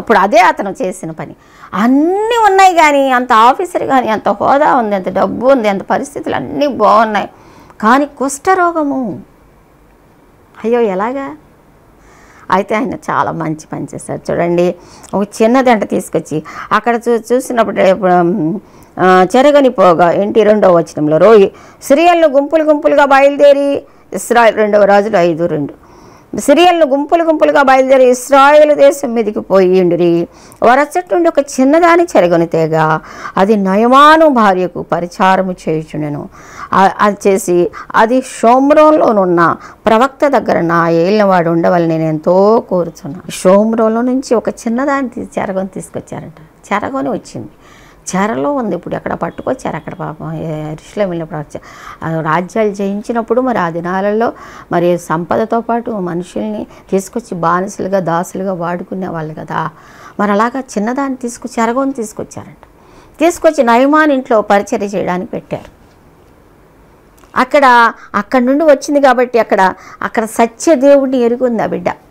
అప్పుడు అదే అతను చేసిన పని అన్నీ ఉన్నాయి కానీ అంత ఆఫీసర్ కానీ అంత హోదా ఉంది అంత డబ్బు ఉంది అంత పరిస్థితులు అన్నీ బాగున్నాయి కానీ కుష్ఠరోగము అయ్యో ఎలాగా అయితే ఆయన చాలా మంచి పని చేశారు చూడండి ఒక చిన్నది అంట తీసుకొచ్చి అక్కడ చూ చూసినప్పుడు ఇప్పుడు, ఆ, చెరగని పోగా ఇంటి రెండవ వచనంలో రోయి సిరియన్లు గుంపులు గుంపులుగా బయలుదేరి ఇస్రాయల్ రెండవ రాజులు ఐదు రెండు సిరియన్లు గుంపులు గుంపులుగా బయలుదేరి ఇస్రాయేల్ దేశం మీదకి పోయిండిరి వరచట్టు నుండి ఒక చిన్నదాని చెరగని తేగ అది నయమాను భార్యకు పరిచారము చేయుచుండెను ఆ- అది చేసి అది షోమ్రోన్లోనున్న ప్రవక్త దగ్గర నా ఏలినవాడు ఉండవాలని నేను ఎంతో కోరుచున్నా షోమ్రోలో నుంచి ఒక చిన్నదాన్ని తీ- చెరగని తీసుకొచ్చారంట చెరగని వచ్చింది చెరలో ఉంది ఇప్పుడు ఎక్కడ పట్టుకొచ్చారు అక్కడ పాపం ఋషిలో వెళ్ళినప్పుడు వచ్చా- ఆ రాజ్యాలు జయించినప్పుడు మరి ఆ దినాలలో మరి సంపదతో పాటు మనుషుల్ని తీసుకొచ్చి బానిసలుగా దాసులుగా వాడుకునే వాళ్ళు కదా మరి అలాగా చిన్నదాన్ని తీసుకొచ్చి చెరగోని తీసుకొచ్చారంట తీసుకొచ్చి నయమాన్ ఇంట్లో పరిచర్య చేయడానికి పెట్టారు అక్కడ అక్కడ నుండి వచ్చింది కాబట్టి అక్కడ అక్కడ సత్యదేవుడిని ఎరుగుంది ఆ బిడ్డ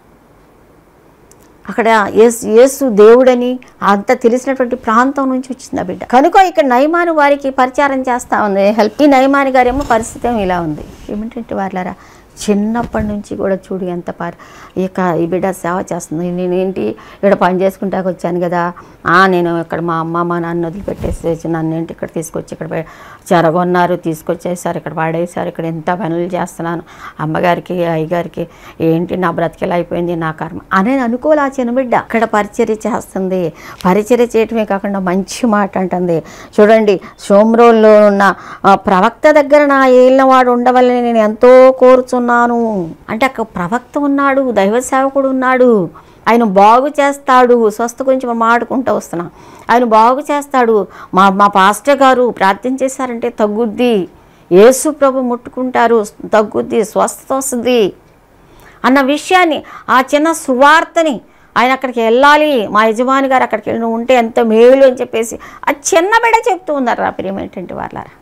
అక్కడ యేసు యేసు దేవుడని అంత తెలిసినటువంటి ప్రాంతం నుంచి వచ్చింది ఆ బిడ్డ కనుక ఇక్కడ నయమాని వారికి పరిచారం చేస్తా ఉంది హెల్ప్ ఈ నయమాని గారేమో పరిస్థితి ఏమో ఇలా ఉంది ఏమిటంటే వాళ్ళారా చిన్నప్పటి నుంచి కూడా చూడు ఎంత పారి ఇక ఈ బిడ్డ సేవ చేస్తుంది నేనేంటి ఇక్కడ పని చేసుకుంటాకి వచ్చాను కదా ఆ, నేను ఇక్కడ మా అమ్మ మా నాన్న వదిలిపెట్టేసి వచ్చి నన్ను ఏంటి ఇక్కడ తీసుకొచ్చి ఇక్కడ పె- చెరగొన్నారు తీసుకొచ్చేసారు ఇక్కడ పాడేశారు ఇక్కడ ఎంత పనులు చేస్తున్నాను అమ్మగారికి అయ్యగారికి ఏంటి నా బ్రతికెలా అయిపోయింది నా కర్మ అని అనుకోలే ఆ చిన్న బిడ్డ అక్కడ పరిచర్య చేస్తుంది పరిచర్య చేయటమే కాకుండా మంచి మాట అంటుంది చూడండి సోమ్రోల్లో ఉన్న ఆ, ప్రవక్త దగ్గర నా ఏలినవాడు ఉండవల్లని నేను ఎంతో కోరుచున్నాను అంటే అక్కడ ప్రవక్త ఉన్నాడు దైవ సేవకుడు ఉన్నాడు ఆయన బాగు చేస్తాడు స్వస్థ గురించి మనం మాట్లాడుకుంటూ వస్తున్నాం ఆయన బాగు చేస్తాడు మా మా పాస్టర్ గారు ప్రార్థన చేశారంటే తగ్గుద్ది యేసు ప్రభు ముట్టుకుంటారు తగ్గుద్ది స్వస్థత వస్తుంది అన్న విషయాన్ని ఆ చిన్న సువార్తని ఆయన అక్కడికి వెళ్ళాలి మా యజమాని గారు అక్కడికి వెళ్ళి నువ్వు ఉంటే ఎంత మేలు అని చెప్పేసి ఆ చిన్న బిడ్డ చెప్తూ ఉన్నారు ఆ ప్రియం ఏంటంటే వాళ్ళారా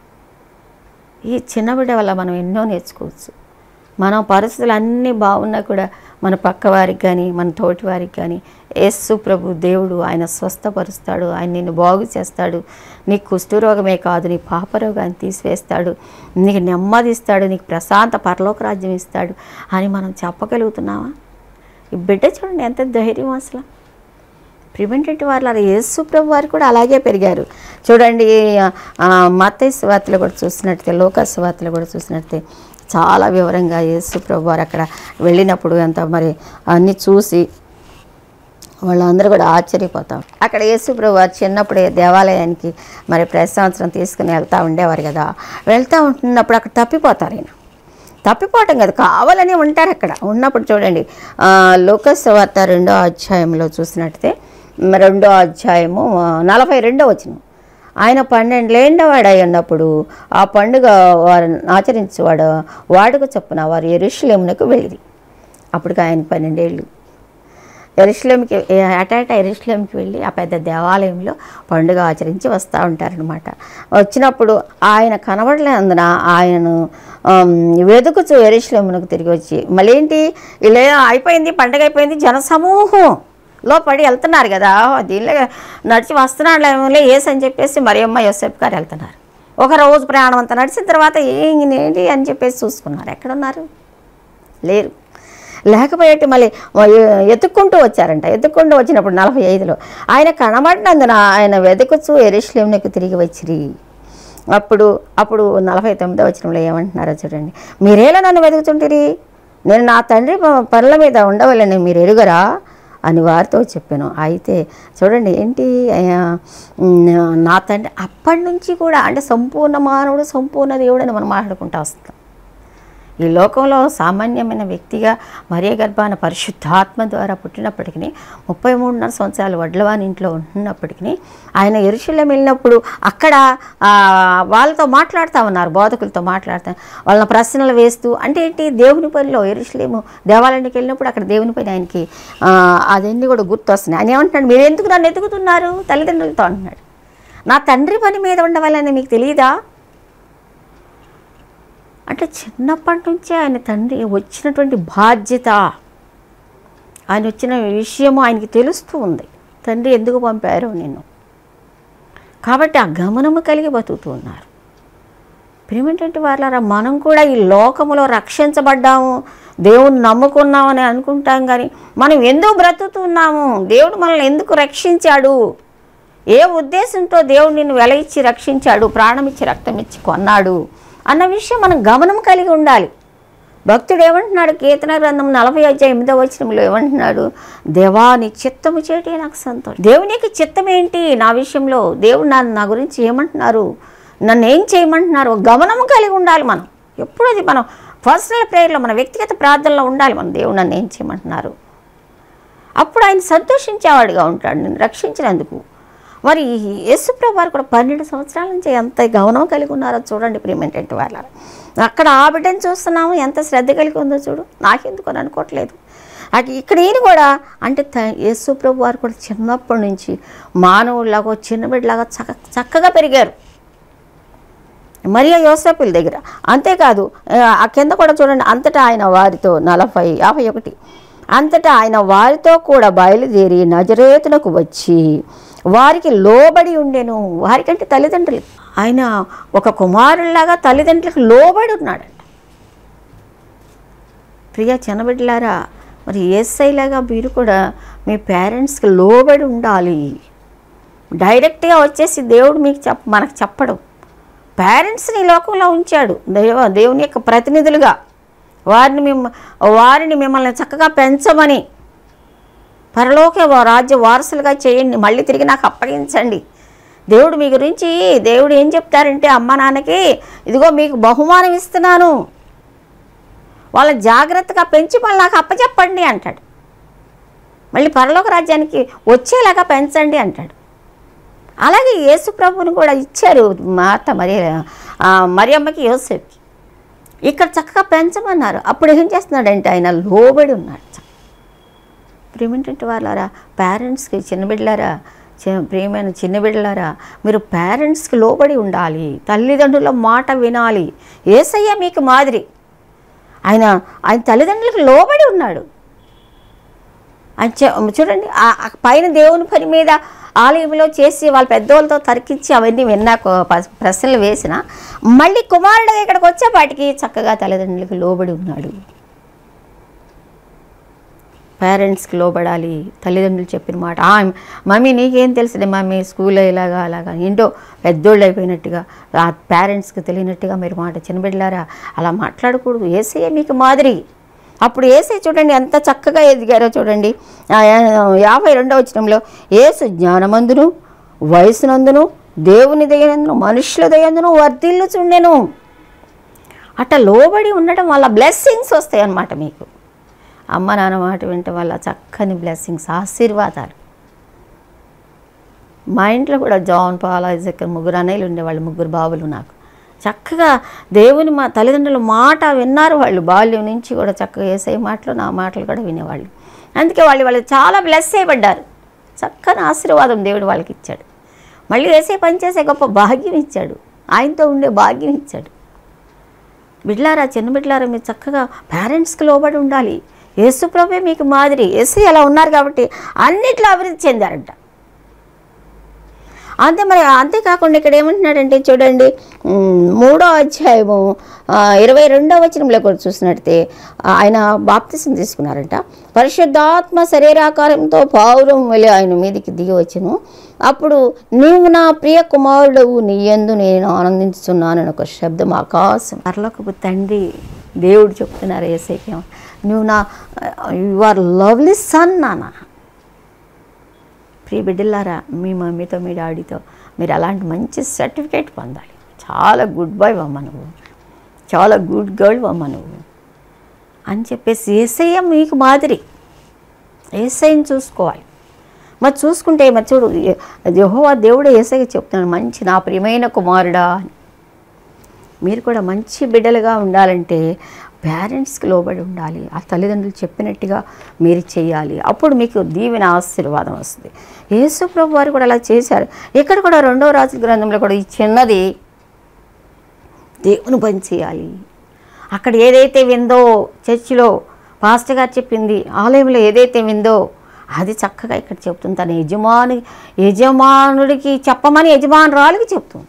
ఈ చిన్న బిడ్డ వల్ల మనం ఎన్నో నేర్చుకోవచ్చు మన పరిస్థితులు అన్నీ బాగున్నా కూడా మన పక్క వారికి కానీ మన తోటి వారికి కానీ యేసు ప్రభు దేవుడు ఆయన స్వస్థపరుస్తాడు ఆయన నిన్ను బాగు చేస్తాడు నీకు కుష్ఠరోగమే కాదు నీ పాపరోగాన్ని తీసివేస్తాడు నీకు నెమ్మది ఇస్తాడు నీకు ప్రశాంత పరలోక రాజ్యం ఇస్తాడు అని మనం చెప్పగలుగుతున్నావా ఈ బిడ్డ చూడండి ఎంత ధైర్యం అసలు ప్రివెంటెంట్ వాళ్ళు అలా యేసు ప్రభు వారు కూడా అలాగే పెరిగారు చూడండి మత్తయి సువార్తలు కూడా చూసినట్టే లోక సువార్తలు కూడా చూసినట్టే చాలా వివరంగా యేసు ప్రభు వారు అక్కడ వెళ్ళినప్పుడు అంత మరి అన్నీ చూసి వాళ్ళందరూ కూడా ఆశ్చర్యపోతాం అక్కడ యేసుప్రభు వారు చిన్నప్పుడే దేవాలయానికి మరి ప్రతి సంవత్సరం తీసుకుని వెళ్తూ ఉండేవారు కదా వెళ్తూ ఉంటున్నప్పుడు అక్కడ తప్పిపోతారు ఆయన తప్పిపోవటం కదా కావాలని ఉంటారు అక్కడ ఉన్నప్పుడు చూడండి ఆ, లోకస్ వార్త రెండో అధ్యాయంలో చూసినట్టయితే మ్, రెండో అధ్యాయము ఆ, నలభై రెండో వచ్చిన ఆయన పన్నెండేండవాడు అయి ఉన్నప్పుడు ఆ పండుగ వారు ఆచరించేవాడు వాడుక చొప్పున వారు ఎరుషులేమునకు వెళ్ళిరి అప్పటికి ఆయన పన్నెండేళ్ళు ఎరుషులేంకి అటాట ఎరుషులేంకి వెళ్ళి ఆ పెద్ద దేవాలయంలో పండుగ ఆచరించి వస్తూ ఉంటారనమాట వచ్చినప్పుడు ఆయన కనబడలేనందున ఆయనను ఆమ్, వెతుకుచు ఎరుషులేమునకు తిరిగి వచ్చి మళ్ళీ ఏంటి ఇలా అయిపోయింది పండుగ అయిపోయింది జనసమూహం లో పడి వెళ్తున్నారు కదా దీనిలో నడిచి వస్తున్నాడులే ఏస్ అని చెప్పేసి మరియమ్మ యోసేపు గారు వెళ్తున్నారు ఒక రోజు ప్రయాణం అంతా నడిచిన తర్వాత ఏంటి అని చెప్పేసి చూసుకున్నారు ఎక్కడున్నారు లేరు లేకపోయేటి మళ్ళీ ఎత్తుక్కుంటూ వచ్చారంట ఎత్తుక్కుంటూ వచ్చినప్పుడు నలభై ఐదులో ఆయన కనబడినందున ఆయన వెతుకుచు ఎరుషులేమునకు తిరిగి వచ్చిరి అప్పుడు అప్పుడు నలభై తొమ్మిదో వచ్చినంలో ఏమంటున్నారో చూడండి మీరేలా నన్ను వెతుకుతుంటిరి నేను నా తండ్రి ప- పనుల మీద ఉండవలని మీరు ఎరుగరా అని వారితో చెప్పాను అయితే చూడండి ఏంటి ఆ, ఉమ్, నా తండ్రి అప్పటి నుంచి కూడా అంటే సంపూర్ణ మానవుడు సంపూర్ణ దేవుడు అని మనం మాట్లాడుకుంటూ వస్తాం ఈ లోకంలో సామాన్యమైన వ్యక్తిగా మరియ గర్భాన పరిశుద్ధాత్మ ద్వారా పుట్టినప్పటికీ ముప్పై మూడున్నర సంవత్సరాలు వడ్లవాని ఇంట్లో ఉంటున్నప్పటికీ ఆయన ఎరుశల్యం వెళ్ళినప్పుడు అక్కడ ఆ, వాళ్ళతో మాట్లాడుతూ ఉన్నారు బోధకులతో మాట్లాడుతూ వాళ్ళని ప్రశ్నలు వేస్తూ అంటే ఏంటి దేవుని పనిలో ఎరుశలేము దేవాలయానికి వెళ్ళినప్పుడు అక్కడ దేవుని పని ఆయనకి ఆ, అదన్నీ కూడా గుర్తొస్తున్నాయి ఆయన ఏమంటున్నాడు మీరు ఎందుకు నన్ను ఎదుగుతున్నారు తల్లిదండ్రులతో అంటున్నాడు నా తండ్రి పని మీద ఉండవాలని మీకు తెలియదా అంటే చిన్నప్పటి నుంచే ఆయన తండ్రి వచ్చినటువంటి బాధ్యత ఆయన వచ్చిన విషయము ఆయనకి తెలుస్తూ ఉంది తండ్రి ఎందుకు పంపారో నిన్ను కాబట్టి ఆ గమనము కలిగి బతుకుతూ ఉన్నారు ప్రేమేంటంటే వాళ్ళారా మనం కూడా ఈ లోకములో రక్షించబడ్డాము దేవుని నమ్ముకున్నామని అనుకుంటాం కానీ మనం ఎందుకు బ్రతుకుతున్నాము దేవుడు మనల్ని ఎందుకు రక్షించాడు ఏ ఉద్దేశంతో దేవుడు నిన్ను వెల ఇచ్చి రక్షించాడు ప్రాణం ఇచ్చి రక్తం ఇచ్చి కొన్నాడు అన్న విషయం మనం గమనం కలిగి ఉండాలి భక్తుడు ఏమంటున్నాడు కీర్తన గ్రంథం నలభై అధ్యాయం ఎనిమిదో వచనంలో ఏమంటున్నాడు దేవా నీ చిత్తము చేటి నాకు సంతోషం దేవుని యొక్క చిత్తం ఏంటి నా విషయంలో దేవుడు నా నా గురించి ఏమంటున్నారు నన్ను ఏం చేయమంటున్నారు గమనం కలిగి ఉండాలి మనం ఎప్పుడు అది మనం పర్సనల్ ప్రేయర్లో మన వ్యక్తిగత ప్రార్థనలో ఉండాలి మనం దేవుడు నన్ను ఏం చేయమంటున్నారు అప్పుడు ఆయన సంతోషించేవాడిగా ఉంటాడు నేను రక్షించినందుకు మరి యేసుప్రభు వారు కూడా పన్నెండు సంవత్సరాల నుంచి ఎంత గౌరవం కలిగి ఉన్నారో చూడండి ప్రియమైనటువంటి వాళ్ళ అక్కడ ఆ బిడ్డను చూస్తున్నాము ఎంత శ్రద్ధ కలిగి ఉందో చూడు నాకెందుకు అని అనుకోవట్లేదు అది ఇక్కడ ఈయన కూడా అంటే త- యేసుప్రభు వారు కూడా చిన్నప్పటి నుంచి మానవుడిలాగా చిన్న బిడ్డలాగా చక్క చక్కగా పెరిగారు మరియా యోసేపుల దగ్గర అంతేకాదు ఆ, ఆ కింద కూడా చూడండి అంతటా ఆయన వారితో నలభై యాభై ఒకటి అంతటా ఆయన వారితో కూడా బయలుదేరి నజరేతులకు వచ్చి వారికి లోబడి ఉండెను వారికంటే తల్లిదండ్రులు ఆయన ఒక కుమారుల్లాగా తల్లిదండ్రులకు లోబడి ఉన్నాడంట ప్రియ చిన్నబిడ్డలారా మరి ఏసైలాగా మీరు కూడా మీ పేరెంట్స్కి లోబడి ఉండాలి డైరెక్ట్గా వచ్చేసి దేవుడు మీకు చెప్ మనకు చెప్పడం పేరెంట్స్ని ఈ లోకంలో ఉంచాడు దేవ దేవుని యొక్క ప్రతినిధులుగా వారిని మిమ్మ వారిని మిమ్మల్ని చక్కగా పెంచమని పరలోక వా- రాజ్య వారసులుగా చేయండి మళ్ళీ తిరిగి నాకు అప్పగించండి దేవుడు మీ గురించి దేవుడు ఏం చెప్తారంటే అమ్మ నాన్నకి ఇదిగో మీకు బహుమానం ఇస్తున్నాను వాళ్ళని జాగ్రత్తగా పెంచి మళ్ళీ నాకు అప్పచెప్పండి అంటాడు మళ్ళీ పరలోక రాజ్యానికి వచ్చేలాగా పెంచండి అంటాడు అలాగే యేసు ప్రభువుని కూడా ఇచ్చారు మాత మరి మరియమ్మకి యోసేపుకి ఇక్కడ చక్కగా పెంచమన్నారు అప్పుడు ఏం చేస్తున్నాడంటే ఆయన లోబడి ఉన్నాడు ప్రేమేంటంటే వాళ్ళారా పేరెంట్స్కి చిన్న బిడ్డలారా చి- ప్రియమైన చిన్న బిడ్డలారా మీరు పేరెంట్స్కి లోబడి ఉండాలి తల్లిదండ్రుల మాట వినాలి ఏసయ్య మీకు మాదిరి ఆయన ఆయన తల్లిదండ్రులకు లోబడి ఉన్నాడు ఆయన చె- చూడండి ఆ- ఆ పైన దేవుని పని మీద ఆలయంలో చేసి వాళ్ళ పెద్దవాళ్ళతో తర్కించి అవన్నీ విన్నాక ప- ప్రశ్నలు వేసిన మళ్ళీ కుమారుడు ఇక్కడికి వచ్చేపాటికి చక్కగా తల్లిదండ్రులకు లోబడి ఉన్నాడు పేరెంట్స్కి లోబడాలి తల్లిదండ్రులు చెప్పిన మాట "ఆ, మమ్మీ నీకేం తెలుసులే మమ్మీ స్కూల్లో ఇలాగా అలాగా ఏంటో పెద్దోళ్ళు అయిపోయినట్టుగా ఆ పేరెంట్స్కి తెలియనట్టుగా మీరు మాట చిన్నబిడ్డలారా అలా మాట్లాడకూడదు ఏసే మీకు మాదిరి అప్పుడు ఏసే చూడండి ఎంత చక్కగా ఎదిగారో చూడండి ఆ, యాభై రెండవ వచనంలో ఏసు జ్ఞానమందును వయసునందును దేవుని దయనందును మనుషుల దయందును వర్ధిల్లు చుండెను అట్లా లోబడి ఉండటం వల్ల బ్లెస్సింగ్స్ వస్తాయి అన్నమాట మీకు అమ్మ నాన్న మాట వినటం వల్ల చక్కని బ్లెస్సింగ్స్ ఆశీర్వాదాలు మా ఇంట్లో కూడా జాన్ పాల్ ఐజక్ ముగ్గురు అన్నయ్యలు ఉండేవాళ్ళు ముగ్గురు బాబులు నాకు చక్కగా దేవుని మా తల్లిదండ్రుల మాట విన్నారు వాళ్ళు బాల్యం నుంచి కూడా చక్కగా ఏసై మాటలు నా మాటలు కూడా వినేవాళ్ళు అందుకే వాళ్ళు వాళ్ళు చాలా బ్లెస్ చేయబడ్డారు చక్కని ఆశీర్వాదం దేవుడు వాళ్ళకి ఇచ్చాడు మళ్ళీ ఏసై పనిచేసే గొప్ప భాగ్యం ఇచ్చాడు ఆయనతో ఉండే భాగ్యం ఇచ్చాడు బిడ్లారా చిన్న బిడ్లారా మీరు చక్కగా పేరెంట్స్కి లోబడి ఉండాలి యేసు ప్రభే మీకు మాదిరి యేసు అలా ఉన్నారు కాబట్టి అన్నిట్లో అభివృద్ధి చెందారంట అంతే మరి అంతేకాకుండా ఇక్కడ ఏమంటున్నాడంటే చూడండి ఉమ్, మూడో అధ్యాయము ఆ, ఇరవై రెండో వచనంలో కూడా చూసినట్టే ఆ, ఆయన బాప్తిసం తీసుకున్నారంట పరిశుద్ధాత్మ శరీరాకారంతో పావురం వెళ్ళి ఆయన మీదకి దిగి వచ్చును అప్పుడు నీవు నా ప్రియ కుమారుడవు నీ యందు నేను ఆనందించుతున్నానని ఒక శబ్దం ఆకాశం పరలోకపు తండ్రి దేవుడు చెప్తున్నారు ఏసైకి నువ్వు నా యు ఆర్ లవ్లీ సన్ నాన్న ప్రియ బిడ్డలారా మీ మమ్మీతో మీ డాడీతో మీరు అలాంటి మంచి సర్టిఫికేట్ పొందాలి చాలా గుడ్ బాయ్ అమ్మ నువ్వు చాలా గుడ్ గర్ల్ అమ్మ నువ్వు అని చెప్పేసి ఏసయ్య మీకు మాదిరి ఏసైని చూసుకోవాలి మరి చూసుకుంటే మరి చూడు యెహోవా దేవుడు ఏసయ్య చెప్తున్నాడు మంచి నా ప్రియమైన కుమారుడా అని మీరు కూడా మంచి బిడ్డలుగా ఉండాలంటే పేరెంట్స్కి లోబడి ఉండాలి ఆ తల్లిదండ్రులు చెప్పినట్టుగా మీరు చేయాలి అప్పుడు మీకు దీవెన ఆశీర్వాదం వస్తుంది యేసు ప్రభు వారు కూడా అలా చేశారు ఇక్కడ కూడా రెండవ రాజుల గ్రంథంలో కూడా ఈ చిన్నది దేవుని పని చేయాలి అక్కడ ఏదైతే విందో చర్చిలో పాస్టర్ గారు చెప్పింది ఆలయంలో ఏదైతే విందో అది చక్కగా ఇక్కడ చెప్తుంది తన యజమాని యజమానుడికి చెప్పమని యజమానురాలికి చెప్తుంది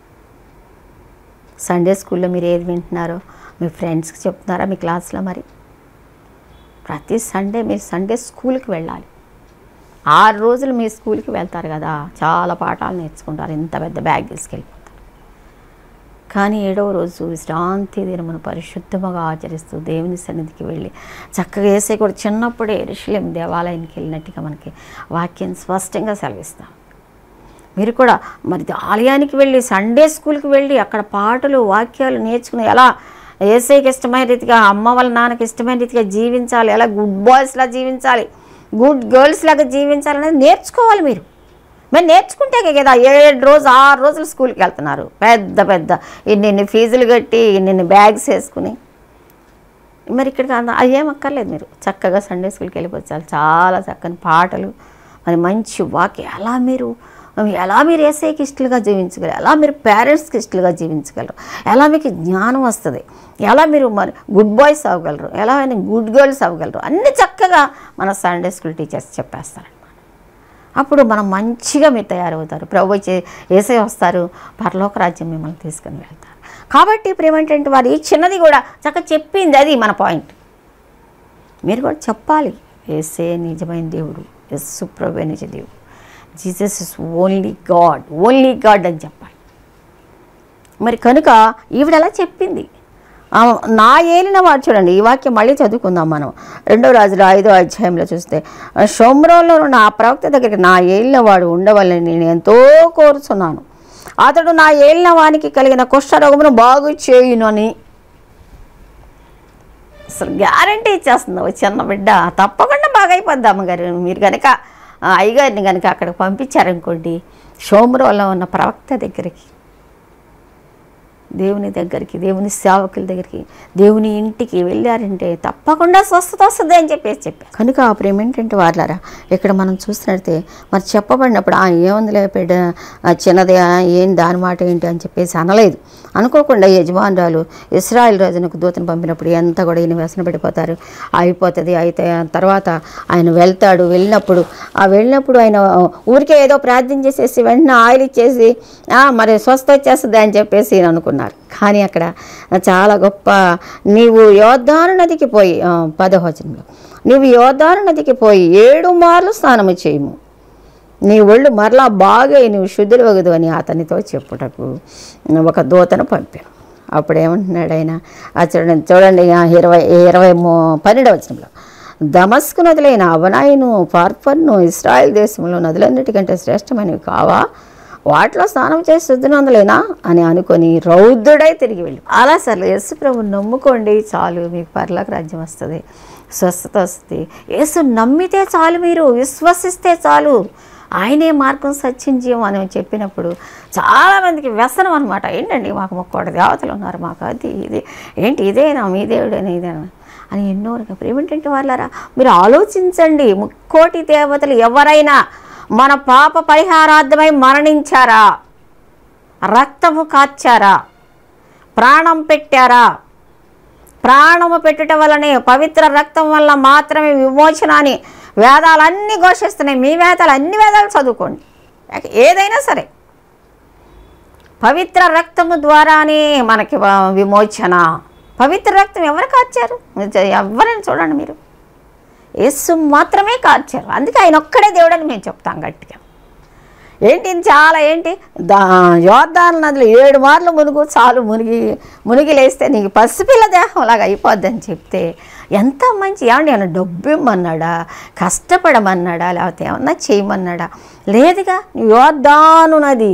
సండే స్కూల్లో మీరు ఏది వింటున్నారో మీ ఫ్రెండ్స్కి చెప్తున్నారా మీ క్లాస్లో మరి ప్రతి సండే మీరు సండే స్కూల్కి వెళ్ళాలి ఆరు రోజులు మీ స్కూల్కి వెళ్తారు కదా చాలా పాఠాలు నేర్చుకుంటారు ఇంత పెద్ద బ్యాగ్ తీసుకెళ్ళిపోతారు కానీ ఏడవ రోజు విశ్రాంతి దినమును పరిశుద్ధముగా ఆచరిస్తూ దేవుని సన్నిధికి వెళ్ళి చక్కగా వేసే కూడా చిన్నప్పుడే ఋషులేం దేవాలయానికి వెళ్ళినట్టుగా మనకి వాక్యం స్పష్టంగా సెలవిస్తాం మీరు కూడా మరి ఆలయానికి వెళ్ళి సండే స్కూల్కి వెళ్ళి అక్కడ పాటలు వాక్యాలు నేర్చుకుని ఎలా ఏసైకి ఇష్టమైన రీతిగా అమ్మ వాళ్ళ నాన్నకి ఇష్టమైన రీతిగా జీవించాలి ఎలా గుడ్ బాయ్స్లా జీవించాలి గుడ్ గర్ల్స్ లాగా జీవించాలి అనేది నేర్చుకోవాలి మీరు మరి నేర్చుకుంటే కదా ఏడు రోజు ఆరు రోజులు స్కూల్కి వెళ్తున్నారు పెద్ద పెద్ద ఇన్ని ఫీజులు కట్టి ఇన్ని బ్యాగ్స్ వేసుకుని మరి ఇక్కడికి అంద అది ఏం అక్కర్లేదు మీరు చక్కగా సండే స్కూల్కి వెళ్ళిపోవచ్చు చాలా చక్కని పాటలు మరి మంచి వాక్య ఎలా మీరు ఎలా మీరు ఏసైకి ఇష్టలుగా జీవించగలరు ఎలా మీరు పేరెంట్స్కి ఇష్టలుగా జీవించగలరు ఎలా మీకు జ్ఞానం వస్తుంది ఎలా మీరు మరి గుడ్ బాయ్స్ అవ్వగలరు ఎలా గుడ్ గర్ల్స్ అవ్వగలరు అన్ని చక్కగా మన సండే స్కూల్ టీచర్స్ చెప్పేస్తారనమాట అప్పుడు మనం మంచిగా మీరు తయారవుతారు ప్రభు వచ్చి ఏసై వస్తారు పరలోక రాజ్యం మిమ్మల్ని తీసుకుని వెళ్తారు కాబట్టి ఇప్పుడు ఏమంటే వారు ఈ చిన్నది కూడా చక్కగా చెప్పింది అది మన పాయింట్ మీరు కూడా చెప్పాలి ఏసే నిజమైన దేవుడు ఎస్సు ప్రభు నిజ దేవుడు Jesus is only God only God అని చెప్పాలి మరి కనుక ఈవిడ ఎలా చెప్పింది ఆ, నా ఏలిన వాడు చూడండి ఈ వాక్యం మళ్ళీ చదువుకుందాం మనం రెండో రాజుల ఐదో అధ్యాయంలో చూస్తే షోమ్రోలో ఉన్న ఆ ప్రవక్త దగ్గరికి నా ఏలిన వాడు ఉండవాలని నేను ఎంతో కోరుచున్నాను అతడు నా ఏలిన వానికి కలిగిన కుష్ఠరోగమును బాగు చేయును అని అసలు గ్యారంటీ ఇచ్చేస్తుంది ఓ చిన్న బిడ్డ తప్పకుండా బాగా అయిపోద్ది అమ్మగారు మీరు కనుక ఆ అయ్యగారిని కనుక అక్కడికి పంపించారనుకోండి షోమ్రోలో ఉన్న ప్రవక్త దగ్గరికి దేవుని దగ్గరికి దేవుని సేవకుల దగ్గరికి దేవుని ఇంటికి వెళ్ళారంటే తప్పకుండా స్వస్థత వస్తుంది అని చెప్పేసి చెప్పారు కనుక అప్పుడు ఏమేంటంటే వాళ్ళారా ఇక్కడ మనం చూసినట్టే మరి చెప్పబడినప్పుడు ఆ ఏముందిలే పెద్ద ఆ చిన్నదే ఆ, ఏం దాని మాట ఏంటి అని చెప్పేసి అనలేదు అనుకోకుండా యజమానురాలు ఇస్రాయల్ రాజునకు దూతను పంపినప్పుడు ఎంత కూడా ఈయన వ్యసన పడిపోతారు అయిపోతుంది అయితే తర్వాత ఆయన వెళ్తాడు వెళ్ళినప్పుడు ఆ వెళ్ళినప్పుడు ఆయన ఊరికే ఏదో ప్రార్థన చేసేసి వెంటనే ఆయిల్ ఇచ్చేసి "ఆ, మరి స్వస్థ వచ్చేస్తుంది అని చెప్పేసి ఈయన అనుకున్నారు కానీ అక్కడ చాలా గొప్ప నీవు యోద్ధాను నదికి పోయి ఆ, పదవచనంలో నీవు యోద్ధాను నదికి పోయి ఏడు మార్లు స్నానము చేయము నీ ఒళ్ళు మరలా బాగా నువ్వు శుద్ధులు వగదు అని అతనితో చెప్పుటకు ఒక దూతను పంపాను అప్పుడు ఏమంటున్నాడు ఆయన ఆ చూడండి చూడండి ఆ ఇరవై ఇరవై మూ పన్నెండవ వచనంలో దమస్కు నదులైన అవనాయిను పార్పన్ను ఇస్రాయల్ దేశంలో నదులన్నిటికంటే శ్రేష్టమైనవి కావా వాటిలో స్నానం చేసి శుద్ధినందులేనా అని అనుకొని రౌద్రుడై తిరిగి వెళ్ళి అలా సర్లే యేసు ప్రభు నమ్ముకోండి చాలు మీకు పర్లోక రాజ్యం వస్తుంది స్వస్థత వస్తుంది యేసు నమ్మితే చాలు మీరు విశ్వసిస్తే చాలు ఆయనే మార్గం సత్యం జీవం అని చెప్పినప్పుడు చాలామందికి వ్యసనం అనమాట ఏంటండి మాకు ముక్కోటి దేవతలు ఉన్నారు మాకు అది ఇది ఏంటి ఇదేనా మీ దేవుడేనా ఇదేనా అని ఎన్నో రకాలు ఏమిటంటే వాళ్ళారా మీరు ఆలోచించండి ముక్కోటి దేవతలు ఎవరైనా మన పాప పరిహారార్థమై మరణించారా రక్తము కార్చారా ప్రాణం పెట్టారా ప్రాణము పెట్టుట వల్లనే పవిత్ర రక్తం వల్ల మాత్రమే విమోచన అని వేదాలన్నీ ఘోషిస్తున్నాయి మీ వేదాలు అన్ని వేదాలు చదువుకోండి ఏదైనా సరే పవిత్ర రక్తము ద్వారానే మనకి వ- విమోచన పవిత్ర రక్తం ఎవరు కార్చారు ఎవరైనా చూడండి మీరు యేసు మాత్రమే కార్చారు అందుకే ఆయన ఒక్కడే దేవుడని మేము చెప్తాం గట్టిగా ఏంటి ఇది చాలా ఏంటి దా యోద్ధాల నదులు ఏడు మార్లు మునుగు చాలు మునిగి మునిగి లేస్తే నీకు పసిపిల్ల దేహం లాగా అయిపోద్దని చెప్తే ఎంత మంచి ఏమండి ఏమన్నా డబ్బు ఇమ్మన్నాడా కష్టపడమన్నాడా లేకపోతే ఏమన్నా చేయమన్నాడా లేదుగా యోద్ధాను నది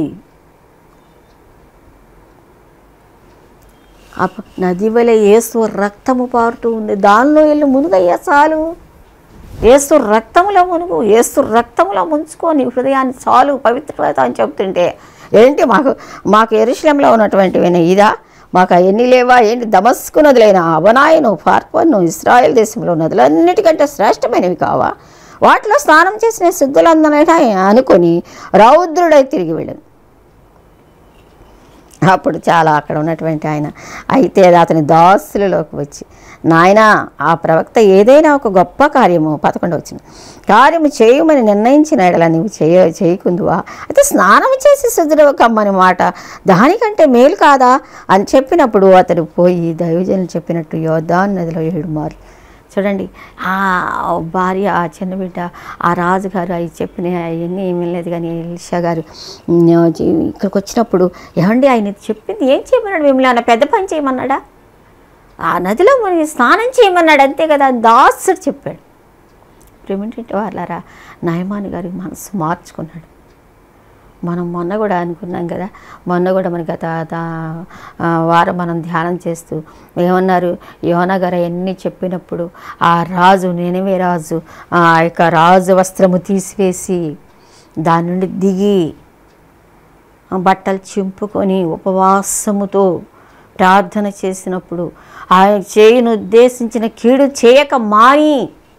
అప్ప నది వలె ఏసు రక్తము పారుతూ ఉంది దానిలో వెళ్ళి మునుగయ్యా చాలు ఏసు రక్తములో మునుగు ఏసు రక్తములో ముంచుకో నీ హృదయాన్ని చాలు పవిత్రత అని చెప్తుంటే ఏంటి మాకు మాకు ఎరుశలంలో ఉన్నటువంటివి ఇదా మాకు అవన్నీ లేవా ఏంటి దమస్కు నదులైన అవనాయను ఫార్పన్ను ఇస్రాయల్ దేశంలో నదులన్నిటికంటే శ్రేష్టమైనవి కావా వాటిలో స్నానం చేసిన సిద్ధులందరైనా అనుకొని రౌద్రుడై తిరిగి వెళ్ళాను అప్పుడు చాలా అక్కడ ఉన్నటువంటి ఆయన అయితే అది అతని దాసులలోకి వచ్చి నాయన ఆ ప్రవక్త ఏదైనా ఒక గొప్ప కార్యము పదకొండు వచ్చిన కార్యము చేయమని నిర్ణయించిన ఎడల నీవు చేయ చేయకుందువా అయితే స్నానం చేసి శుద్ధుడవ కమ్మని మాట దానికంటే మేలు కాదా అని చెప్పినప్పుడు అతడు పోయి దైవజనులు చెప్పినట్టు యోధాన్ నదిలో ఏడు మారు చూడండి ఆ భార్య ఆ చిన్న బిడ్డ ఆ రాజుగారు అవి చెప్పిన అవన్నీ ఏమీ లేదు కానీ ఎలిషా గారు ఉమ్, జీ- ఇక్కడికి వచ్చినప్పుడు ఏమండి ఆయన ఇది చెప్పింది ఏం చేయమన్నాడు మిమ్మల్ని ఆయన పెద్ద పని చేయమన్నాడా ఆ నదిలో మునిగి స్నానం చేయమన్నాడు అంతే కదా దాసుడు చెప్పాడు ప్రేమింటి వాళ్ళారా నయమాని గారి మనసు మార్చుకున్నాడు మనం మొన్న కూడా అనుకున్నాం కదా మొన్న కూడా మన గత దా- ఆ, వారం మనం ధ్యానం చేస్తూ ఏమన్నారు యోన గారు అవన్నీ చెప్పినప్పుడు ఆ రాజు నేనవే రాజు ఆ యొక్క రాజు వస్త్రము తీసివేసి దాని నుండి దిగి ఆ బట్టలు చింపుకొని ఉపవాసముతో ప్రార్థన చేసినప్పుడు ఆయన చేయును ఉద్దేశించిన కీడు చేయక మాని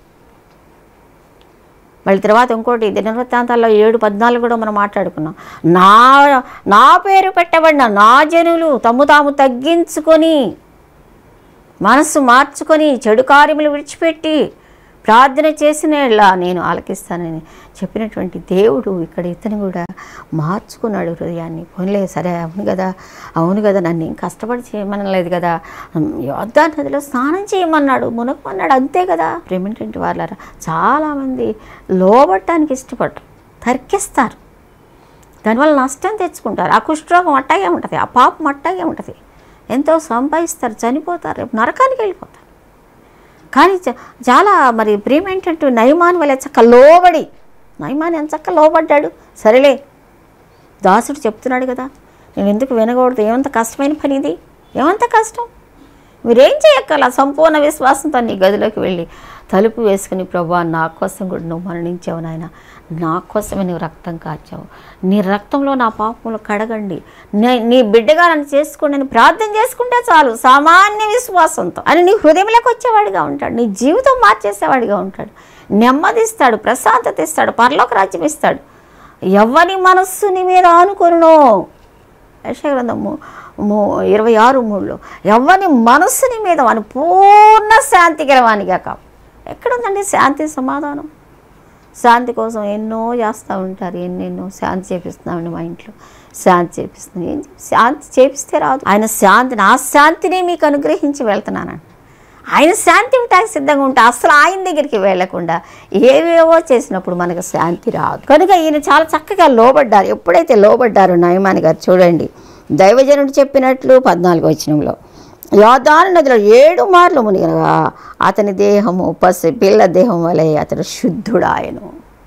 మళ్ళీ తర్వాత ఇంకోటి దినవృత్తాంతాల్లో ఏడు పద్నాలుగు కూడా మనం మాట్లాడుకున్నాం నా నా పేరు పెట్టబడిన నా జనులు తమ్ము తాము తగ్గించుకొని మనస్సు మార్చుకొని చెడు కార్యములు విడిచిపెట్టి ప్రార్థన చేసిన యెడల నేను ఆలకిస్తానని చెప్పినటువంటి దేవుడు ఇక్కడ ఇతను కూడా మార్చుకున్నాడు హృదయాన్ని పోన్లే సరే అవును కదా అవును కదా నన్ను ఏం కష్టపడి చేయమనలేదు కదా యోద్ధా నదిలో స్నానం చేయమన్నాడు మునకమన్నాడు అంతే కదా ప్రేమేంటంటే వాళ్ళారా చాలామంది లోబట్టడానికి ఇష్టపడరు తర్కిస్తారు దానివల్ల నష్టం తెచ్చుకుంటారు ఆ కుష్ఠరోగం అట్టాగే ఉంటుంది ఆ పాపం అట్టాగే ఉంటుంది ఎంతో సంపాదిస్తారు చనిపోతారు రేపు నరకానికి వెళ్ళిపోతారు కానీ చ- చాలా మరి ప్రేమ ఏంటంటే నయమాన్ వల్ల చక్క లోబడి నయమాన్ ఎంత చక్క లోబడ్డాడు సరేలే దాసుడు చెప్తున్నాడు కదా నేను ఎందుకు వినకూడదు ఏమంత కష్టమైన పని ఇది ఏమంత కష్టం మీరేం చేయక్కల సంపూర్ణ విశ్వాసంతో నీ గదిలోకి వెళ్ళి తలుపు వేసుకుని ప్రభా నా కోసం కూడా నువ్వు మరణించావు నాయన నా కోసమే నువ్వు రక్తం కాచావు నీ రక్తంలో నా పాపములు కడగండి నీ- నీ బిడ్డగా నన్ను చేసుకోండి అని ప్రార్థన చేసుకుంటే చాలు సామాన్య విశ్వాసంతో అని నీ హృదయంలోకి వచ్చేవాడిగా ఉంటాడు నీ జీవితం మార్చేసేవాడిగా ఉంటాడు నెమ్మదిస్తాడు ప్రశాంతత ఇస్తాడు పరలోక రాజ్యం ఇస్తాడు ఎవరి మనస్సు నీ మీద ఆనుకొనునో యశగ్రంథము ఇరవై ఆరు మూడులో ఎవరి మనస్సుని మీద వాని పూర్ణ శాంతి గెలవానిగా కావు ఎక్కడుందండి శాంతి సమాధానం శాంతి కోసం ఎన్నో చేస్తూ ఉంటారు ఎన్నెన్నో శాంతి చేపిస్తున్నామండి మా ఇంట్లో శాంతి చేపిస్తుంది ఏం చే- శాంతి చేపిస్తే రాదు ఆయన శాంతిని ఆ శాంతిని మీకు అనుగ్రహించి వెళ్తున్నానండి ఆయన శాంతి ఇవ్వటానికి సిద్ధంగా ఉంటే అసలు ఆయన దగ్గరికి వెళ్లకుండా ఏవేవో చేసినప్పుడు మనకు శాంతి రాదు కనుక ఈయన చాలా చక్కగా లోబడ్డారు ఎప్పుడైతే లోబడ్డారో నయమాని గారు చూడండి దైవజనుడు చెప్పినట్లు పద్నాలుగు వచనంలో యోధాను నదిలో ఏడు మార్లు మునిగనగా అతని దేహము పసి పిల్ల దేహం వలె అతడు శుద్ధుడాయను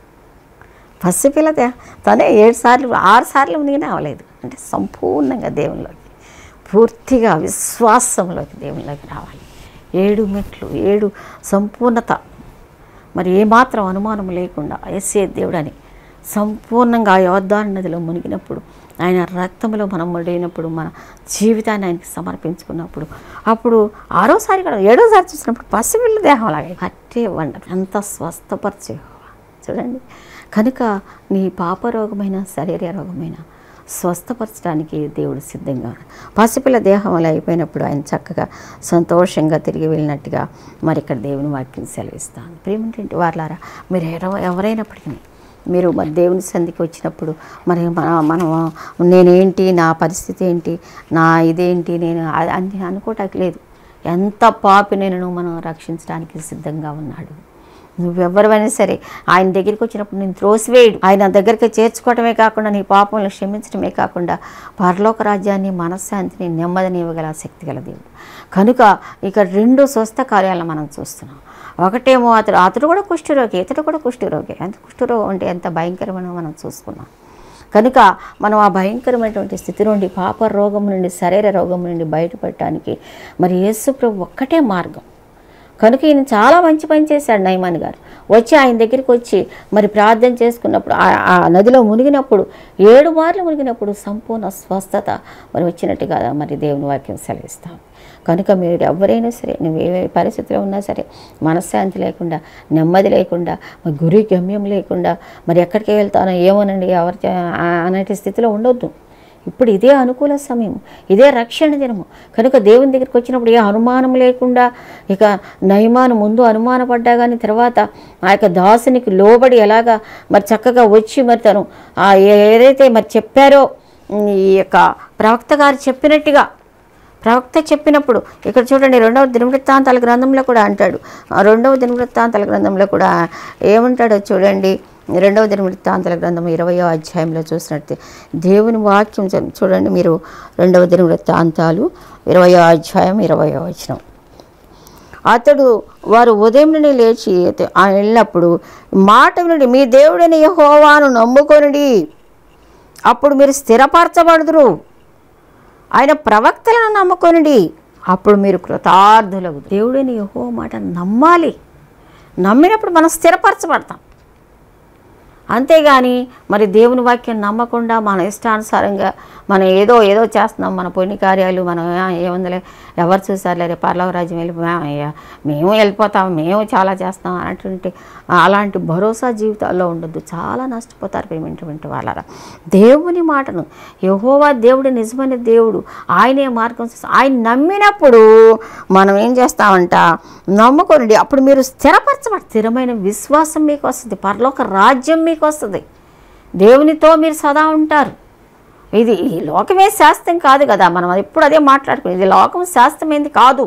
పసిపిల్ల దేహం తనే ఏడు సార్లు ఆరు సార్లు మునిగినా అవ్వలేదు అంటే సంపూర్ణంగా దేవునిలోకి పూర్తిగా విశ్వాసంలోకి దేవునిలోకి రావాలి ఏడు మెట్లు ఏడు సంపూర్ణత మరి ఏమాత్రం అనుమానం లేకుండా ఎస్ఏ దేవుడని సంపూర్ణంగా ఆ యోద్ధాను నదిలో మునిగినప్పుడు ఆయన రక్తంలో మనం ముడినప్పుడు మన జీవితాన్ని ఆయనకి సమర్పించుకున్నప్పుడు అప్పుడు ఆరోసారి కూడా ఏడోసారి చూసినప్పుడు పసిపిల్ల దేహం అలాగే అట్టే వండదు ఎంత స్వస్థపరిచే చూడండి కనుక నీ పాపరోగమైన శరీర రోగమైన స్వస్థపరచడానికి దేవుడు సిద్ధంగా ఉన్నాడు పసిపిల్ల దేహం అలా అయిపోయినప్పుడు ఆయన చక్కగా సంతోషంగా తిరిగి వెళ్ళినట్టుగా మరి ఇక్కడ దేవుని వాక్యం సెలవిస్తాను ప్రేమేంటంటే వాళ్ళారా మీరు ఎవ- ఎవరైనప్పటికీ మీరు మరి దేవుని సంధికి వచ్చినప్పుడు మరి మన మనం నేనేంటి నా పరిస్థితి ఏంటి నా ఇదేంటి నేను అ- అని అనుకోవటానికి లేదు ఎంత పాపి నేను మనం రక్షించడానికి సిద్ధంగా ఉన్నాడు నువ్వెవరివైనా సరే ఆయన దగ్గరికి వచ్చినప్పుడు నేను త్రోసివేయడు ఆయన దగ్గరికి చేర్చుకోవటమే కాకుండా నీ పాపంలో క్షమించడమే కాకుండా పరలోక రాజ్యాన్ని మనశ్శాంతిని నెమ్మదిని ఇవ్వగల శక్తి గల దేవుడు కనుక ఇక్కడ రెండు స్వస్థ కార్యాలను మనం చూస్తున్నాం ఒకటేమో అతడు అతడు కూడా కుష్ఠరోగి ఇతడు కూడా కుష్ఠరోగి ఎంత కుష్ఠరోగం అంటే ఎంత భయంకరమైన మనం చూసుకున్నాం కనుక మనం ఆ భయంకరమైనటువంటి స్థితి నుండి పాప రోగం నుండి శరీర రోగం నుండి బయటపడటానికి మరి యేసు ప్రభు ఒక్కటే మార్గం కనుక ఈయన చాలా మంచి పని చేశాడు నయమాన్ గారు వచ్చి ఆయన దగ్గరికి వచ్చి మరి ప్రార్థన చేసుకున్నప్పుడు ఆ- ఆ నదిలో మునిగినప్పుడు ఏడు మార్లు మునిగినప్పుడు సంపూర్ణ స్వస్థత మరి వచ్చినట్టుగా మరి దేవుని వాక్యం సెలవిస్తాం కనుక మీరు ఎవరైనా సరే నువ్వు ఏ పరిస్థితిలో ఉన్నా సరే మనశ్శాంతి లేకుండా నెమ్మది లేకుండా మరి గురి గమ్యం లేకుండా మరి ఎక్కడికి వెళ్తానో ఏమోనండి ఎవరి చే- ఆ- అనేటి స్థితిలో ఉండొద్దు ఇప్పుడు ఇదే అనుకూల సమయం ఇదే రక్షణ దినము కనుక దేవుని దగ్గరికి వచ్చినప్పుడు ఏ అనుమానం లేకుండా ఇక నయమాను ముందు అనుమానపడ్డా కానీ తర్వాత ఆ యొక్క దాసునికి లోబడి ఎలాగా మరి చక్కగా వచ్చి మరి తను ఆ ఏదైతే మరి చెప్పారో ఉమ్, ఈ యొక్క ప్రవక్త గారు చెప్పినట్టుగా ప్రవక్త చెప్పినప్పుడు ఇక్కడ చూడండి రెండవ దినవృత్తాంతాల గ్రంథంలో కూడా అంటాడు ఆ రెండవ దినవృత్తాంతాల గ్రంథంలో కూడా ఏమంటాడో చూడండి రెండవ దినవృత్తాంతాల గ్రంథం ఇరవయో అధ్యాయంలో చూసినట్టే దేవుని వాక్యం చూ- చూడండి మీరు రెండవ దినవృత్తాంతాలు ఇరవయో అధ్యాయం ఇరవయో వచనం అతడు వారు ఉదయం నుండి లేచి ఆయన వెళ్ళినప్పుడు మాట వినుడి మీ దేవుడని యెహోవాను నమ్ముకొనుడి అప్పుడు మీరు స్థిరపరచబడుదురు ఆయన ప్రవక్తలను నమ్ముకొనిడి అప్పుడు మీరు కృతార్థులకు దేవుడిని యహో మాట నమ్మాలి నమ్మినప్పుడు మనం స్థిరపరచబడతాం అంతేగాని మరి దేవుని వాక్యం నమ్మకుండా మన ఇష్టానుసారంగా మనం ఏదో ఏదో చేస్తున్నాం మన పుణ్య కార్యాలు మనం "ఆ, ఏముందిలే ఎవరు చూసారులే రేపు పర్లవ రాజ్యం వెళ్ళి "ఆ, అయ్యా, మేము వెళ్ళిపోతాం మేము చాలా చేస్తాం అన్నటువంటి అలాంటి భరోసా జీవితాల్లో ఉండొద్దు చాలా నష్టపోతారు ప్రేమింటువంటి వాళ్ళరా దేవుని మాటను యహోవా దేవుడు నిజమైన దేవుడు ఆయనే మార్గం చూస్తా- ఆయన నమ్మినప్పుడు మనం ఏం చేస్తామంట నమ్ముకొనండి అప్పుడు మీరు స్థిరపరచబడి స్థిరమైన విశ్వాసం మీకు వస్తుంది పరలోక రాజ్యం మీకు వస్తుంది దేవునితో మీరు సదా ఉంటారు ఇది ఈ లోకమే శాస్త్రం కాదు కదా మనం ఎప్పుడు అదే మాట్లాడుకునేది ఇది లోకం శాస్త్రమైంది కాదు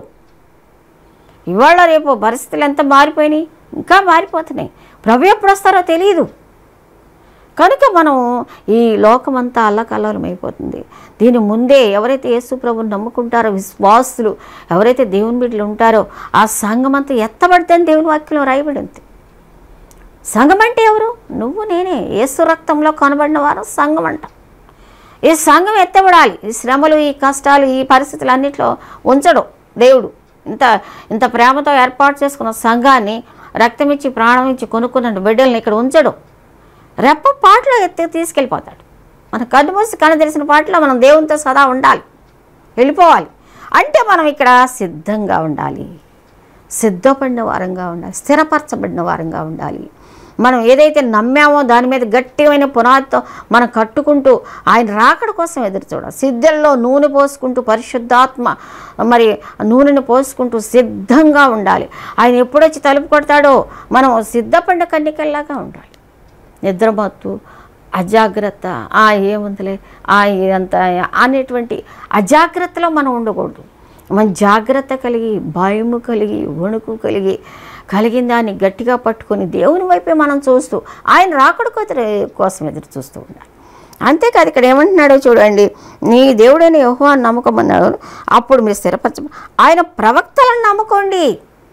ఇవాళ రేపు పరిస్థితులు ఎంత మారిపోయినాయి ఇంకా మారిపోతున్నాయి ప్రభు ఎప్పుడు వస్తారో తెలియదు కనుక మనం ఈ లోకమంతా అల్లకల్లోలం అయిపోతుంది దీని ముందే ఎవరైతే యేసు ప్రభుని నమ్ముకుంటారో విశ్వాసులు ఎవరైతే దేవుని బిడ్డలు ఉంటారో ఆ సంఘం అంతా ఎత్తబడితే అని దేవుని వాక్యంలో రాయబడింది సంఘం అంటే ఎవరు నువ్వు నేనే యేసు రక్తంలో కనబడిన వారు సంఘం అంట ఈ సంఘం ఎత్తబడాలి ఈ శ్రమలు ఈ కష్టాలు ఈ పరిస్థితులు అన్నిట్లో ఉంచడు దేవుడు ఇంత ఇంత ప్రేమతో ఏర్పాటు చేసుకున్న సంఘాన్ని రక్తం ఇచ్చి ప్రాణం ఇచ్చి కొనుక్కున్న బిడ్డల్ని ఇక్కడ ఉంచడు రెప్ప పాటలో ఎత్తి తీసుకెళ్ళిపోతాడు మన కన్ను మూసి కన్ను తెరిసిన పాటలో మనం దేవునితో సదా ఉండాలి వెళ్ళిపోవాలి అంటే మనం ఇక్కడ సిద్ధంగా ఉండాలి సిద్ధపడిన వారంగా ఉండాలి స్థిరపరచబడిన వారంగా ఉండాలి మనం ఏదైతే నమ్మామో దాని మీద గట్టిమైన పునాదితో మనం కట్టుకుంటూ ఆయన రాకడ కోసం ఎదురు చూడాలి సిద్ధంలో నూనె పోసుకుంటూ పరిశుద్ధాత్మ మరి నూనెను పోసుకుంటూ సిద్ధంగా ఉండాలి ఆయన ఎప్పుడొచ్చి తలుపు కొడతాడో మనం సిద్ధపడిన కన్నికల్లాగా ఉండాలి నిద్రమత్తు అజాగ్రత్త ఆ ఏముందిలే ఆ ఇదంతా అనేటువంటి అజాగ్రత్తలో మనం ఉండకూడదు మన జాగ్రత్త కలిగి భయము కలిగి వణుకు కలిగి కలిగిన దాన్ని గట్టిగా పట్టుకొని దేవుని వైపే మనం చూస్తూ ఆయన రాకడ కొత్త కోసం ఎదురు చూస్తూ ఉండాలి అంతేకాదు ఇక్కడ ఏమంటున్నాడో చూడండి నీ దేవుడైన యెహోవా నమ్మకం అన్నాడు అప్పుడు మీరు స్థిరపరచ ఆయన ప్రవక్తలను నమ్ముకోండి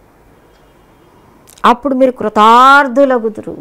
అప్పుడు మీరు కృతార్థులగుదురు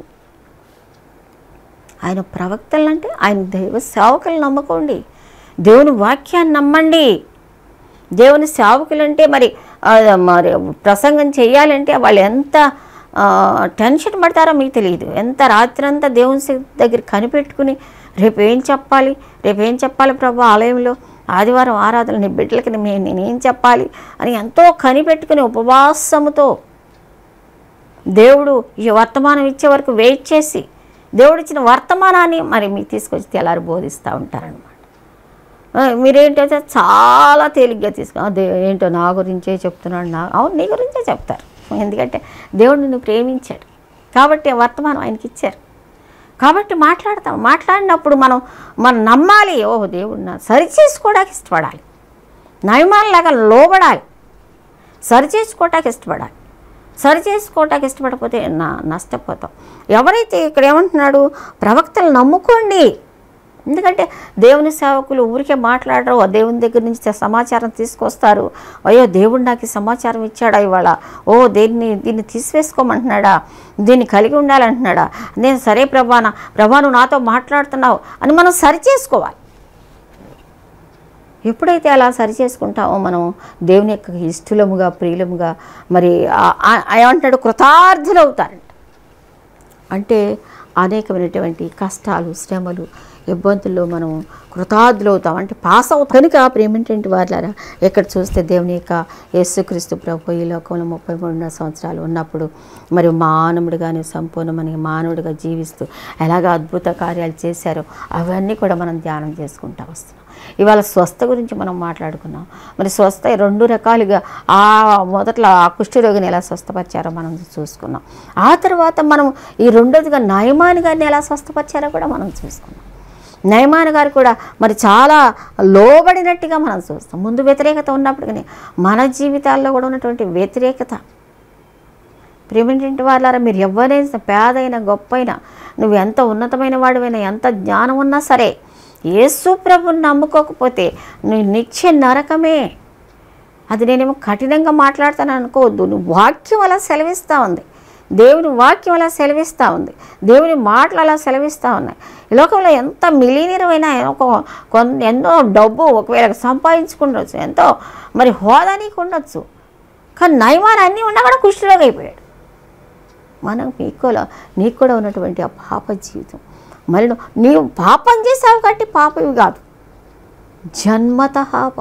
ఆయన ప్రవక్తలు అంటే ఆయన దైవ సేవకులను నమ్ముకోండి దేవుని వాక్యాన్ని నమ్మండి దేవుని సేవకులంటే మరి ఆ, మరి ప్రసంగం చేయాలంటే వాళ్ళు ఎంత ఆ, టెన్షన్ పడతారో మీకు తెలియదు ఎంత రాత్రంతా దేవుని సి- దగ్గర కనిపెట్టుకుని రేపు ఏం చెప్పాలి రేపు ఏం చెప్పాలి ప్రభు ఆలయంలో ఆదివారం ఆరాధన నీ బిడ్డలకి నేను నేనేం చెప్పాలి అని ఎంతో కనిపెట్టుకుని ఉపవాసముతో దేవుడు ఈ వర్తమానం ఇచ్చే వరకు వెయిట్ చేసి దేవుడు ఇచ్చిన వర్తమానాన్ని మరి మీకు తీసుకొచ్చి తెల్లారి బోధిస్తూ ఉంటారనమాట ఆ, మీరేంటైతే చాలా తేలిగ్గా తీసుకో అదే ఏంటో నా గురించే చెప్తున్నాడు నా అవును నీ గురించే చెప్తారు ఎందుకంటే దేవుడు నిన్ను ప్రేమించాడు కాబట్టి ఆ వర్తమానం ఆయనకి ఇచ్చారు కాబట్టి మాట్లాడతాం మాట్లాడినప్పుడు మనం మనం నమ్మాలి ఓ దేవుడు నా సరి చేసుకోవడానికి ఇష్టపడాలి నయమానలాగా లోబడాలి సరి చేసుకోవటానికి ఇష్టపడాలి సరి చేసుకోవటానికి ఇష్టపడకపోతే నా నష్టపోతాం ఎవరైతే ఇక్కడ ఏమంటున్నాడు ప్రవక్తలు నమ్ముకోండి ఎందుకంటే దేవుని సేవకులు ఊరికే మాట్లాడరు ఆ దేవుని దగ్గర నుంచి సమాచారం తీసుకొస్తారు అయ్యో దేవుడు నాకు ఈ సమాచారం ఇచ్చాడా ఇవాళ ఓ దీన్ని దీన్ని తీసివేసుకోమంటున్నాడా దీన్ని కలిగి ఉండాలంటున్నాడా నేను సరే ప్రభాన ప్రభా నువ్వు నాతో మాట్లాడుతున్నావు అని మనం సరి చేసుకోవాలి ఎప్పుడైతే అలా సరి చేసుకుంటామో మనం దేవుని యొక్క ఇష్టలముగా ప్రియులముగా మరి ఆ- ఆ- ఏమంటాడు కృతార్థులు అవుతారంట అంటే అనేకమైనటువంటి కష్టాలు శ్రమలు ఇబ్బందుల్లో మనం కృతార్థులవుతాం అంటే పాస్ అవుతాం కనుక ప్రేమేంటంటే వాళ్ళారా ఎక్కడ చూస్తే దేవుని యొక్క యేసుక్రీస్తు ప్రభు ఈ లోకంలో ముప్పై మూడున్నర సంవత్సరాలు ఉన్నప్పుడు మరి మానవుడిగానే సంపూర్ణమైన మానవుడిగా జీవిస్తూ ఎలాగ అద్భుత కార్యాలు చేశారో అవన్నీ కూడా మనం ధ్యానం చేసుకుంటా వస్తున్నాం ఇవాళ స్వస్థ గురించి మనం మాట్లాడుకున్నాం మరి స్వస్థ రెండు రకాలుగా ఆ మొదట్లో ఆ కుష్ఠరోగిని ఎలా స్వస్థపరిచారో మనం చూసుకున్నాం ఆ తర్వాత మనం ఈ రెండోదిగా నయమాని గారిని ఎలా స్వస్థపరిచారో కూడా మనం చూసుకున్నాం నయమాన్ గారు కూడా మరి చాలా లోబడినట్టుగా మనం చూస్తాం ముందు వ్యతిరేకత ఉన్నప్పటికీ మన జీవితాల్లో కూడా ఉన్నటువంటి వ్యతిరేకత ప్రేమింటి వాళ్ళారా మీరు ఎవరైనా పేదైనా గొప్పైనా నువ్వు ఎంత ఉన్నతమైన వాడివైనా ఎంత జ్ఞానం ఉన్నా సరే యేసు ప్రభుని నమ్ముకోకపోతే నువ్వు నిత్య నరకమే అది నేనేమో కఠినంగా మాట్లాడతాను అనుకోవద్దు నువ్వు వాక్యం అలా సెలవిస్తూ ఉంది దేవుని వాక్యం అలా సెలవిస్తూ ఉంది దేవుని మాటలు అలా సెలవిస్తూ ఉన్నాయి ఈ లోకంలో ఎంత మిలీనియరమైనా ఒక కొన్ని ఎన్నో డబ్బు ఒకవేళ సంపాదించుకుండొచ్చు ఎంతో మరి హోదా నీకు ఉండొచ్చు కానీ నయమాన్ అన్నీ ఉన్నా కూడా కుష్ఠరోగి అయిపోయాడు మనం మీకోలో నీకు కూడా ఉన్నటువంటి ఆ పాప జీవితం మరి నువ్వు- నీవు పాపం చేసావు కాబట్టి పాపవి కాదు జన్మత పాపం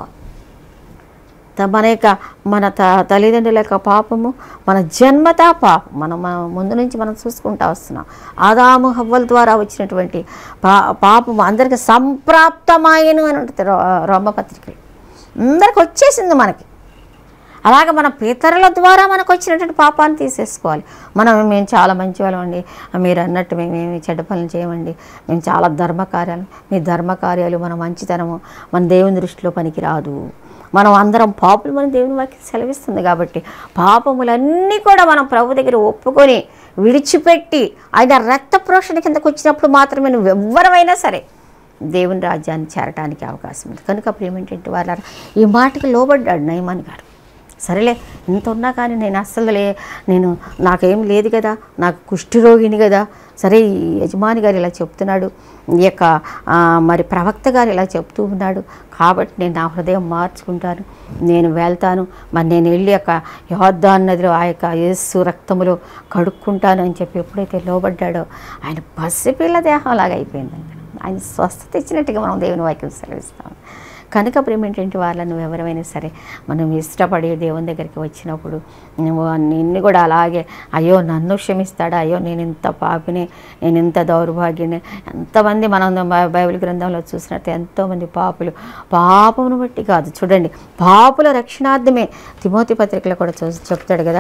త- మన యొక్క మన త తల్లిదండ్రుల యొక్క పాపము మన జన్మత పాపం మనం మన ముందు నుంచి మనం చూసుకుంటా వస్తున్నాం ఆదాము హవ్వల ద్వారా వచ్చినటువంటి పా పాపము అందరికి సంప్రాప్తమాయను అని ఉంటుంది రో- రోమపత్రికలు అందరికి వచ్చేసింది మనకి అలాగే మన పితరుల ద్వారా మనకు వచ్చినటువంటి పాపాన్ని తీసేసుకోవాలి మనం మేము చాలా మంచి వాళ్ళం అండి మీరు అన్నట్టు మేమేమి చెడ్డ పనులు చేయమండి మేము చాలా ధర్మకార్యాలు మీ ధర్మకార్యాలు మన మంచితనము మన దేవుని దృష్టిలో పనికి రాదు మనం అందరం పాపులు మన దేవుని వాక్యం సెలవిస్తుంది కాబట్టి పాపములన్నీ కూడా మనం ప్రభు దగ్గర ఒప్పుకొని విడిచిపెట్టి ఆయన రక్త ప్రోషణ కిందకు వచ్చినప్పుడు మాత్రమే నువ్వు ఎవ్వరమైనా సరే దేవుని రాజ్యాన్ని చేరటానికి అవకాశం ఉంది కనుక ప్రేమేంటంటే వాళ్ళ ఈ మాటకి లోబడ్డాడు నయమాన్ గారు సరేలే ఇంత ఉన్నా కానీ నేను అస్సలు లే నేను నాకేం లేదు కదా నాకు కుష్ఠరోగిని కదా సరే ఈ యజమాని గారు ఇలా చెప్తున్నాడు ఈ యొక్క ఆ, మరి ప్రవక్త గారు ఇలా చెప్తూ ఉన్నాడు కాబట్టి నేను నా హృదయం మార్చుకుంటాను నేను వెళ్తాను మరి నేను వెళ్ళి యొక్క యోద్ధాన్ నదిలో ఆ యొక్క యేసు రక్తములో కడుక్కుంటాను అని చెప్పి ఎప్పుడైతే లోబడ్డాడో ఆయన పసిపిల్ల దేహంలాగా అయిపోయిందండి ఆయన స్వస్థత ఇచ్చినట్టుగా మనం దేవుని వాక్యం సెలవిస్తాం కనుక ప్రేమేంటంటే వాళ్ళ నువ్వు ఎవరైనా సరే మనం ఇష్టపడి దేవుని దగ్గరికి వచ్చినప్పుడు నువ్వు నిన్ను కూడా అలాగే అయ్యో నన్ను క్షమిస్తాడా అయ్యో నేను ఇంత పాపిని నేను ఇంత దౌర్భాగ్యని ఎంతమంది మనం బై- బైబిల్ గ్రంథంలో చూసినట్టు ఎంతోమంది పాపులు పాపమును బట్టి కాదు చూడండి పాపుల రక్షణార్థమే తిమోతి పత్రికలో కూడా చూ చెప్తాడు కదా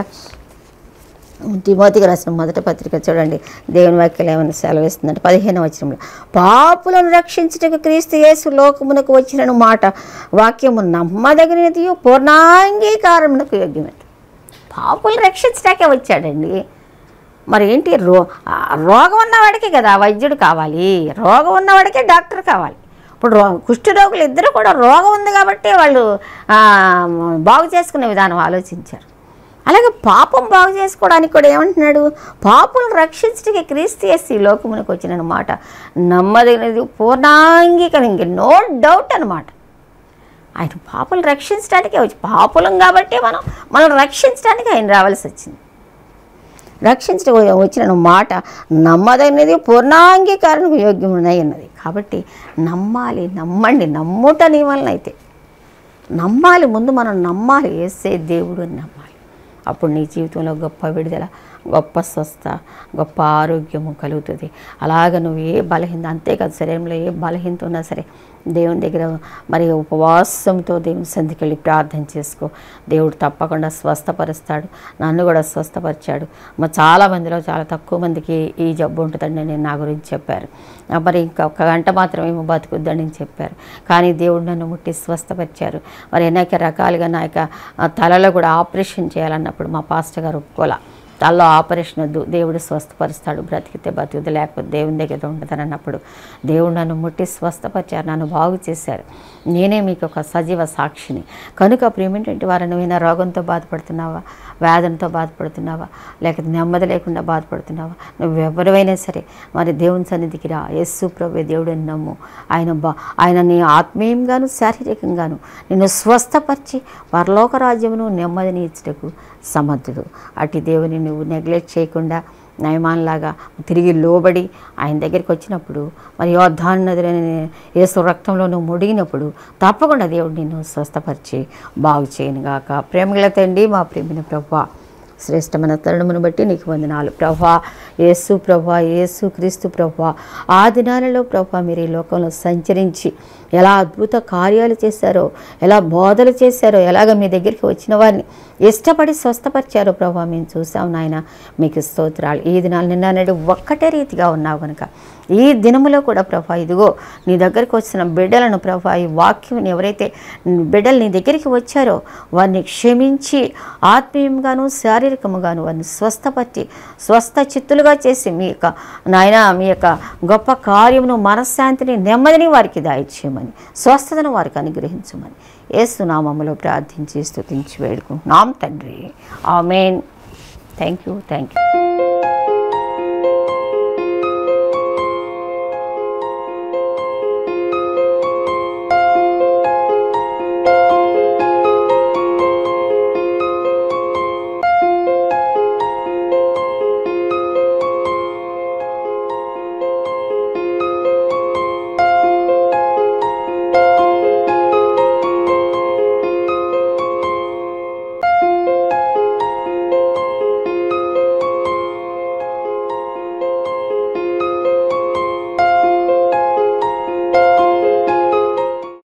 తిమోతికి రాసిన మొదటి పత్రిక చూడండి దేవుని వాక్యం ఏమైనా సెలవిస్తుందంటే పదిహేను వచనంలో పాపులను రక్షించుటకు క్రీస్తు యేసు లోకమునకు వచ్చిన మాట వాక్యము నమ్మదగినది పూర్ణాంగీకారమునకు యోగ్యమైనది పాపులు రక్షించడాకే వచ్చాడండి మరి ఏంటి రో ఆ రోగం ఉన్నవాడికి కదా వైద్యుడు కావాలి రోగం ఉన్నవాడికే డాక్టర్ కావాలి ఇప్పుడు రో కుష్ఠరోగులు ఇద్దరు కూడా రోగం ఉంది కాబట్టి వాళ్ళు ఆ, బాగు చేసుకునే విధానం ఆలోచించారు అలాగే పాపం బాగు చేసుకోవడానికి కూడా ఏమంటున్నాడు పాపులను రక్షించడానికి క్రీస్తు చేసి ఈ లోకమునకు వచ్చిన మాట నమ్మదగినది పూర్ణాంగీకరణ ఇంక నో డౌట్ అనమాట ఆయన పాపులు రక్షించడానికే వచ్చి పాపులం కాబట్టి మనం మనం రక్షించడానికి ఆయన రావాల్సి వచ్చింది రక్షించడం వచ్చిన మాట నమ్మదగినది పూర్ణాంగీకారణకు యోగ్యమునై ఉన్నది కాబట్టి నమ్మాలి నమ్మండి నమ్ముట నీ వలన అయితే నమ్మాలి ముందు మనం నమ్మాలి వేసే దేవుడు అని నమ్మాలి అప్పుడు నీ జీవితంలో గొప్ప విడుదల గొప్ప స్వస్థ గొప్ప ఆరోగ్యము కలుగుతుంది అలాగ నువ్వు ఏ బలహీన అంతేకాదు శరీరంలో ఏ బలహీనత ఉన్నా సరే దేవుని దగ్గర మరి ఉపవాసంతో దేవుని సంధికి వెళ్ళి ప్రార్థన చేసుకో దేవుడు తప్పకుండా స్వస్థపరుస్తాడు నన్ను కూడా స్వస్థపరిచాడు మరి చాలా మందిలో చాలా తక్కువ మందికి ఈ జబ్బు ఉంటుందని నేను నా గురించి చెప్పారు ఆ, మరి ఇంకా ఒక గంట మాత్రమే బతుకుద్దని చెప్పారు కానీ దేవుడు నన్ను ముట్టి స్వస్థపరిచారు మరి అనేక రకాలుగా నా యొక్క ఆ, తలలో కూడా ఆపరేషన్ చేయాలన్నప్పుడు మా పాస్టర్ గారు ఒప్పుకోలే తలలో ఆపరేషన్ వద్దు దేవుడు స్వస్థపరుస్తాడు బ్రతికితే బతుకుతే లేకపోతే దేవుని దగ్గర ఉండదని అన్నప్పుడు దేవుడు నన్ను ముట్టి స్వస్థపరిచారు నన్ను బాగు చేశారు నేనే మీకు ఒక సజీవ సాక్షిని కనుక ప్రేమేంటంటే వారిని ఏమైనా రోగంతో బాధపడుతున్నావా వేదనతో బాధపడుతున్నావా లేకపోతే నెమ్మది లేకుండా బాధపడుతున్నావా నువ్వు ఎవరివైనా సరే మరి దేవుని సన్నిధికి రా యేసు ప్రభు దేవుడిని నమ్ము ఆయన బా ఆయన నీ ఆత్మీయంగాను శారీరకంగాను నిన్ను స్వస్థపరిచి పరలోక రాజ్యమును నెమ్మదిని ఇచ్చుటకు సమర్థుడు అటు దేవుని నువ్వు నెగ్లెక్ట్ చేయకుండా నయమాన్లాగా తిరిగి లోబడి ఆయన దగ్గరికి వచ్చినప్పుడు మరి యోద్ధాను నదిని ఏసు రక్తంలో నువ్వు ముడిగినప్పుడు తప్పకుండా దేవుడు నిన్ను స్వస్థపరిచి బాగు చేయనుగాక ప్రేమగల తండ్రి మా ప్రేమిన ప్రభా శ్రేష్టమైన తరుణమును బట్టి నీకు వందనాలు ప్రభా యేసు ప్రభా యేసు క్రీస్తు ప్రభా ఆ దినాలలో ప్రభా మీరు ఈ లోకంలో సంచరించి ఎలా అద్భుత కార్యాలు చేశారో ఎలా బోధలు చేశారో ఎలాగ మీ దగ్గరికి వచ్చిన వారిని ఇష్టపడి స్వస్థపరిచారో ప్రభా మేము చూసాం నాయన మీకు స్తోత్రాలు ఈ దినాలు నిన్న నేడు ఒక్కటే రీతిగా ఉన్నావు కనుక ఈ దినములో కూడా ప్రభా ఇదిగో నీ దగ్గరికి వచ్చిన బిడ్డలను ప్రభా ఈ వాక్యం ఎవరైతే బిడ్డలు నీ దగ్గరికి వచ్చారో వారిని క్షమించి ఆత్మీయంగాను శారీరకముగాను వారిని స్వస్థపరిచి స్వస్థ చిత్తులుగా చేసి మీ యొక్క నాయన మీ యొక్క గొప్ప కార్యమును మనశ్శాంతిని నెమ్మదిని వారికి దాయిచ్చేయమని స్వస్థతను వారికి అనుగ్రహించమని ఏసునామములో ప్రార్థించి స్తుతించి వేడుకుంటున్నాం తండ్రి amen thank you thank you